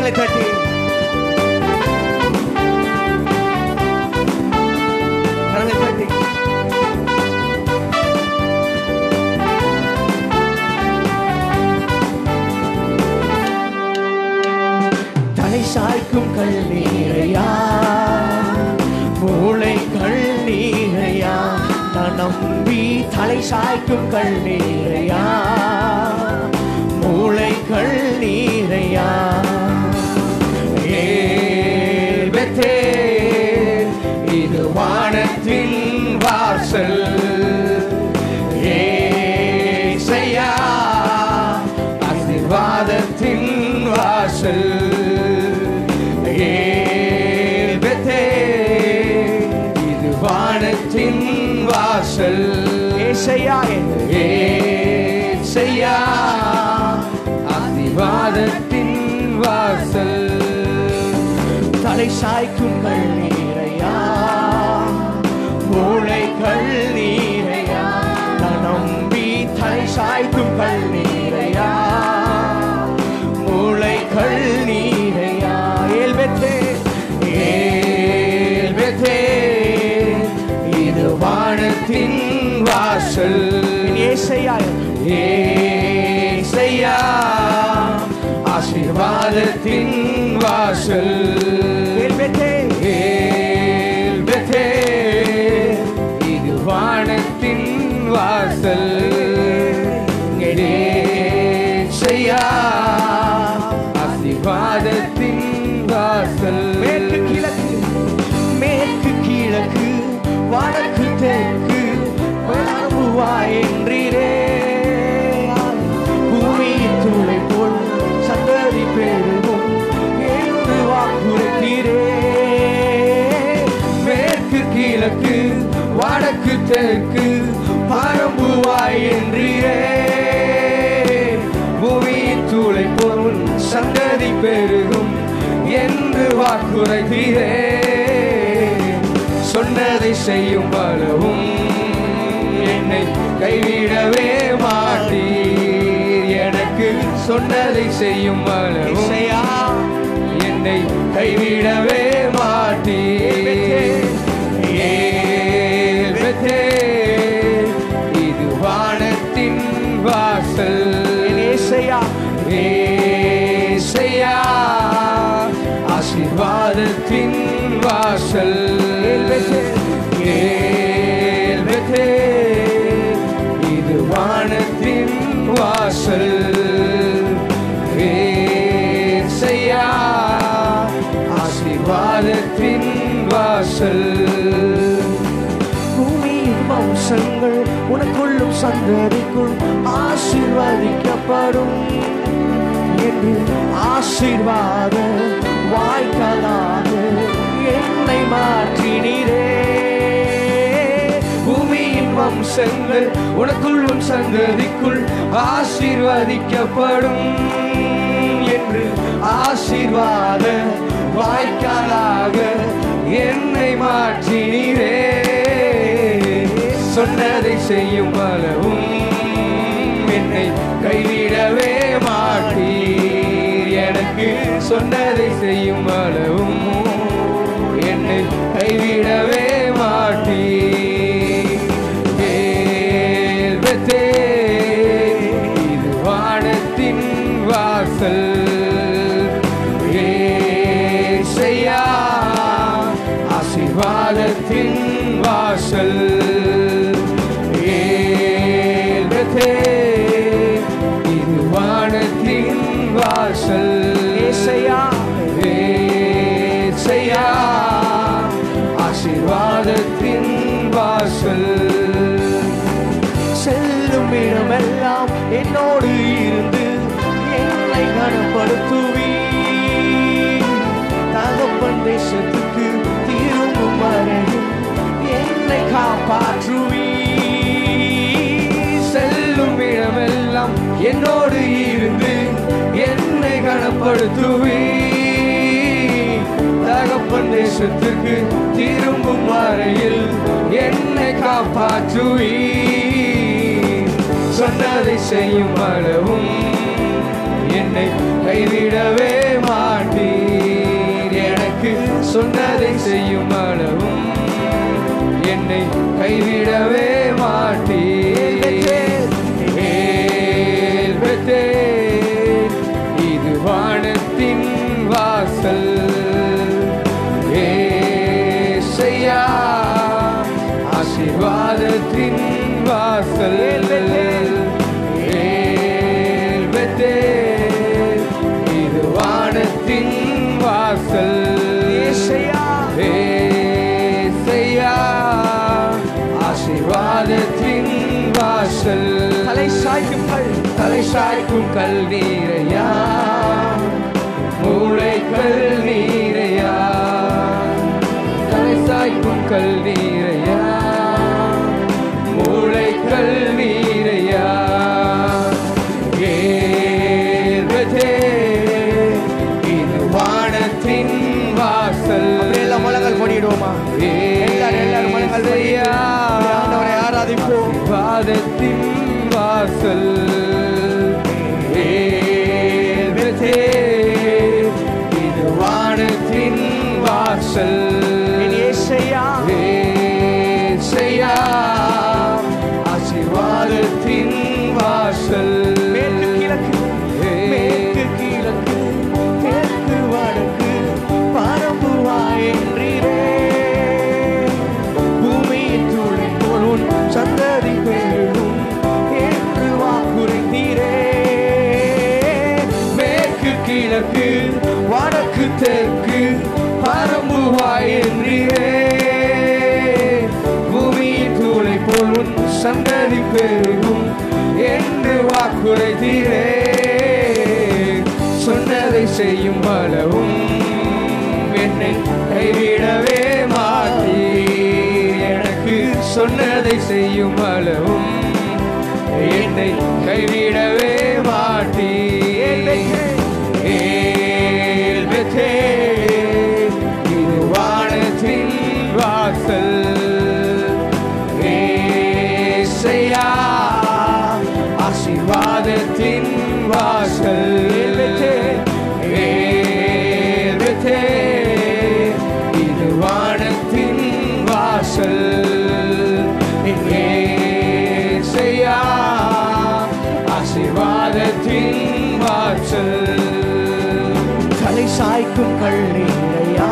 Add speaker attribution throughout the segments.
Speaker 1: கரங்களை தட்டி கரங்களை தட்டி தலை சாய்க்கும் கண்ணீரையா மூளை கண்ணீரையா நான் நம்பி தலை சாய்க்கும் கண்ணீரையா மூளை கண்ணீரையா ஏல் பெத்தேல், இது வானத்தின் வாசல் ஏசையா ஆசீர்வாதத்தின் வாசல் ஏல் பெத்தேல், இது வானத்தின் வாசல் ஏசையா ஏசையா ஆசீர்வாதத்தின் வாசல் தலை சாய்க்கும் கண்ணீரையா மூளை கண்ணீரையா நான் நம்பி தலை சாய்க்கும் கண்ணீரையா மூளை கண்ணீரையா ஏல்பெத்தே ஏல்பெத்தே இது வானத்தின் வாசல் ஏசையா ஏசையா ஆசீர்வாதத்தின் வாசல் ஏல்பெத்தே ஏல்பெத்தே இது வானத்தின் வாசல் ஏசையா ஆசீர்வாதத்தின் வாசல் மேற்கு கிழக்கு மேற்கு கிழக்கு வடக்கு தெற்கு வளருவா என்றீரே பூமியின் துளை போல் சந்ததி பெருகும் என்று வாக்குறுத்தீரே மேற்கு கிழக்கு வடக்கு தெற்கு பரம்புவாய் என்றீரே பூமியின் தூளை போல் சந்ததி பெருகும் என்று வாக்குரைத்தீரே சொன்னதை செய்யும் பலவும் என்னை கைவிடவே மாட்டீர் எனக்கு சொன்னதை செய்யும் பலவும் என்னை கைவிடவே மாட்டீர் ஏல் பெத்தேல், இது வானத்தின் வாசல் ஏசையா ஏசையா ஆசீர்வாதத்தின் வாசல் ஏல் பெத்தேல், இது வானத்தின் வாசல் ஏசையா ஆசீர்வாதத்தின் வாசல் பூமியின் வம்சங்கள் உனக்குள்ளும் சந்ததிக்குள் ஆசீர்வதிக்கப்படும் என்று ஆசீர்வாத வாய்க்காலாக என்னை மாற்றினீரே பூமியின் வம்சங்கள் உனக்குள்ளும் சந்ததிக்குள் ஆசீர்வதிக்கப்படும் என்று ஆசீர்வாத வாய்க்காலாக என்னை மாற்றினீரே சொன்னதை செய்யும் பலவும் என்னை கைவிடவே மாட்டீர் எனக்கு சொன்னதை செய்யும் பலவும் என்னை கைவிடவே மாட்டீர் ஏல் பெத்தேல், இது வானத்தின் வாசல் ஏசையா ஆசீர்வாதத்தின் வாசல் ஏல் பெத்தேல், இது வானத்தின் வாசல் ஏசையா ஏசையா ஆசீர்வாதத்தின் வாசல் செல்லும் இடமெல்லாம் என்னோடு இருந்து என்னை கனப்படுத்துவி தகப்பன் தேசத்துக்கு திரும்பும் வரையும் என்னை காப்பாற்றுவி செல்லும் இடமெல்லாம் என்னோடு இருந்து என்னை கனப்படுத்துவி தகப்பன் தேசத்திற்கு திரும்பும் வரையில் என்னை காப்பாற்றுவி சொன்னதை செய்யும் அளவும் என்னை கைவிடவே மாட்டீர் சொன்னதை செய்யும் அளவும் என்னை கைவிடவே மாட்டீர் ஏல் பெத்தேல், இது வானத்தின் வாசல் ஏசையா ஆசீர்வாதத்தின் வாசல் ஏல் பெத்தேல், இது வானத்தின் வாசல்
Speaker 2: ஏசையா.
Speaker 1: ஏசையா ஆசீர்வாதத்தின் வாசல்
Speaker 2: தலை சாய்க்கும் கல்
Speaker 1: தலை சாய்க்கும் கல்நீரையா மூளை கல்நீரையா தலை சாய்க்கும் கல்நீரையா மூளை கல்நீரையா ஏறுதே இது வானத்தின் வாசல்
Speaker 2: எல்லாம் முழங்கள் கொடிடுவோமா எல்லாரும் எல்லாரும் முழங்கள்
Speaker 1: ஏசையா.
Speaker 2: ஆண்டவரை ஆராதிப்போம்
Speaker 1: பாதத்தின் வாசல் ஏழ்வதே இது வானத்தின் வாசல்
Speaker 2: என் ஏசையா
Speaker 1: ஏசையா ஆசீர்வாதத்தின் வாசல்
Speaker 2: மேற்கு கிழக்கு மேற்கு கிழக்கு தெற்கு வடக்கு பரம்புவா என்றீரே பூமியின் துளை போல் உன் சந்ததி பெருகும் என்று வாக்குரைத்தீரே
Speaker 1: மேற்கு கிழக்கு வடக்கு தெற்கு பரம்புவாய் என்றே பூமியின் தூளை போல் உன் சந்ததி பெருகும் என்று வாக்குரைத்தீரே சொன்னதை செய்யும் அளவும் என்னை கைவிடவே மாட்டீர் எனக்கு சொன்னதை செய்யும் அளவும் என்னை கைவிடவே மாட்டீர் ஏல் பெத்தேல், இது வானத்தின் வாசல் ஏசையா ஆசீர்வாதத்தின் வாசல் ஏல் பெத்தேல், இது வானத்தின் வாசல் ஏசையா ஆசீர்வாதத்தின் வாசல்
Speaker 2: தலை சாய்க்கும் கல்லீரையா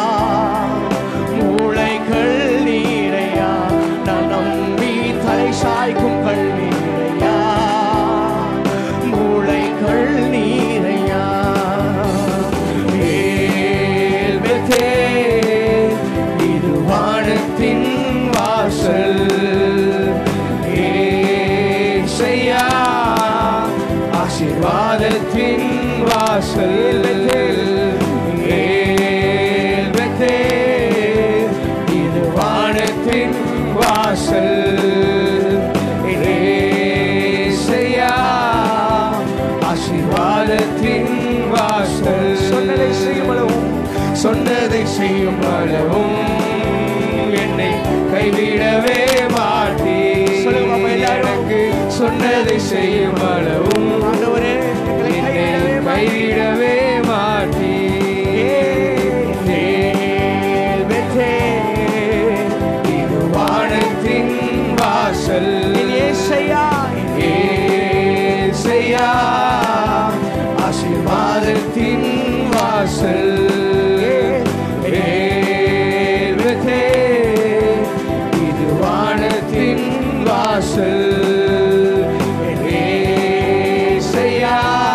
Speaker 2: மூளை கல்லீரையா நான் நம்பி தலை சாய்க்கும் கல்லீரையா மூளை கல்லீரையா
Speaker 1: ஏல் பெத்தேல், இது வானத்தின் வாசல் ஏசையா ஆசீர்வாதத்தின் வாசல் ஏல் பெத்தேல், இது வானத்தின் வாசல் ஏசையா ஆசீர்வாதத்தின் வாசல்
Speaker 2: சொன்னதை செய்யும் அளவும்
Speaker 1: சொன்னதை செய்யும் அளவும் என்னை கைவிடவே மாட்டீர்
Speaker 2: சொல்லுங்க பாப்பா எல்லாரும்.
Speaker 1: எனக்கு சொன்னதை செய்யும் அளவும்
Speaker 2: ஆண்டவரே எங்களை
Speaker 1: என்னை
Speaker 2: கைவிடவே
Speaker 1: கைவிடவே மாட்டீர்
Speaker 2: ஏல் பெத்தேல்,
Speaker 1: இது வானத்தின் வாசல்
Speaker 2: என் ஏசையா
Speaker 1: ஏசையா ஆசீர்வாதத்தின் வாசல் ஏழ்வதே இது வானத்தின் வாசல் ஏசையா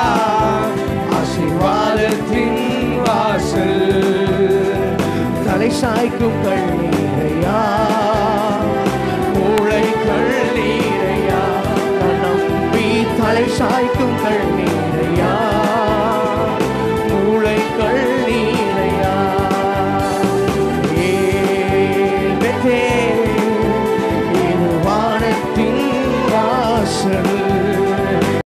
Speaker 1: ஆசீர்வாதத்தின் வாசல்
Speaker 2: தலை சாய்க்கும் கண்ணீரையா மூளை கண்ணீரையா நான் நம்பி தலை சாய்க்கும் கண்ணீரையா